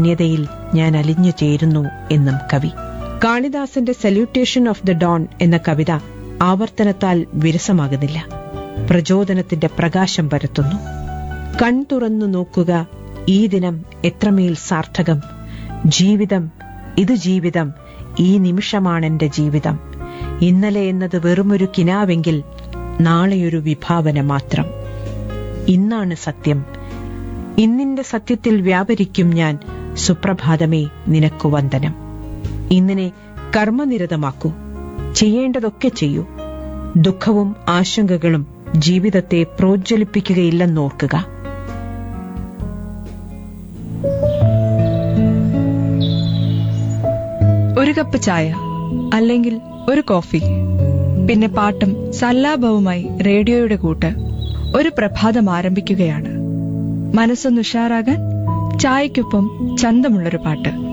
ധന്യതയിൽ ഞാൻ അലിഞ്ഞു ചേരുന്നു എന്നും കവി കാളിദാസന്റെ സല്യൂട്ടേഷൻ ഓഫ് ദ ഡോൺ എന്ന കവിത ആവർത്തനത്താൽ വിരസമാകുന്നില്ല പ്രചോദനത്തിന്റെ പ്രകാശം പരത്തുന്നു കൺ തുറന്നു നോക്കുക ഈ ദിനം എത്രമേൽ സാർത്ഥകം ജീവിതം ഇത് ജീവിതം ഈ നിമിഷമാണെന്റെ ജീവിതം ഇന്നലെ എന്നത് വെറുമൊരു കിനാവെങ്കിൽ നാളെയൊരു വിഭാവന മാത്രം ഇന്നാണ് സത്യം ഇന്നിന്റെ സത്യത്തിൽ വ്യാപരിക്കും ഞാൻ സുപ്രഭാതമേ നിനക്കു വന്ദനം ഇന്നിനെ കർമ്മനിരതമാക്കൂ ചെയ്യേണ്ടതൊക്കെ ചെയ്യൂ ദുഃഖവും ആശങ്കകളും ജീവിതത്തെ പ്രോജ്വലിപ്പിക്കുകയില്ലെന്നോർക്കുക ഒരു കപ്പ് ചായ അല്ലെങ്കിൽ ഒരു കോഫി പിന്നെ പാട്ടും സല്ലാപവുമായി റേഡിയോയുടെ കൂട്ട് ഒരു പ്രഭാതം ആരംഭിക്കുകയാണ് മനസ്സൊന്ന് ഉഷാറാകാൻ ചായക്കൊപ്പം ചന്തമുള്ളൊരു പാട്ട്